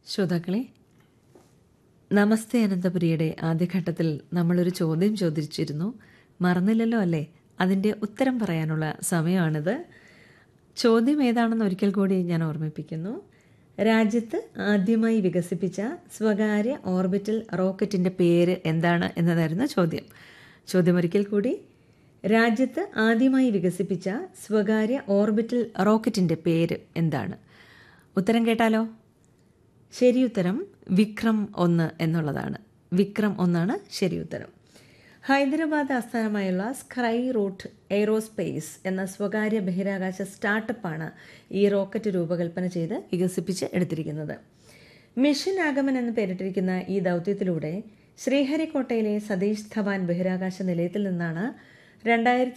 ശ്രോതാക്കളെ നമസ്തേ അനന്തപുരിയുടെ ആദ്യഘട്ടത്തിൽ നമ്മളൊരു ചോദ്യം ചോദിച്ചിരുന്നു മറന്നില്ലല്ലോ അല്ലേ അതിൻ്റെ ഉത്തരം പറയാനുള്ള സമയമാണിത് ചോദ്യം ഏതാണെന്ന് ഒരിക്കൽ കൂടി ഞാൻ ഓർമ്മിപ്പിക്കുന്നു രാജ്യത്ത് ആദ്യമായി വികസിപ്പിച്ച സ്വകാര്യ ഓർബിറ്റൽ റോക്കറ്റിൻ്റെ പേര് എന്താണ് എന്നതായിരുന്നു ചോദ്യം ചോദ്യം ഒരിക്കൽ കൂടി രാജ്യത്ത് ആദ്യമായി വികസിപ്പിച്ച സ്വകാര്യ ഓർബിറ്റൽ റോക്കറ്റിൻ്റെ പേര് എന്താണ് ഉത്തരം കേട്ടാലോ ശരി ഉത്തരം വിക്രം ഒന്ന് എന്നുള്ളതാണ് വിക്രം ഒന്നാണ് ശരി ഉത്തരം ഹൈദരാബാദ് ആസ്ഥാനമായുള്ള സ്കൈ റൂട്ട് എയ്റോസ്പേസ് എന്ന സ്വകാര്യ ബഹിരാകാശ സ്റ്റാർട്ടപ്പാണ് ഈ റോക്കറ്റ് രൂപകൽപ്പന ചെയ്ത് വികസിപ്പിച്ച് എടുത്തിരിക്കുന്നത് മിഷൻ ആഗമൻ എന്ന് പേരിട്ടിരിക്കുന്ന ഈ ദൗത്യത്തിലൂടെ ശ്രീഹരിക്കോട്ടയിലെ സതീഷ് ധവാൻ ബഹിരാകാശ നിലയത്തിൽ നിന്നാണ് രണ്ടായിരത്തി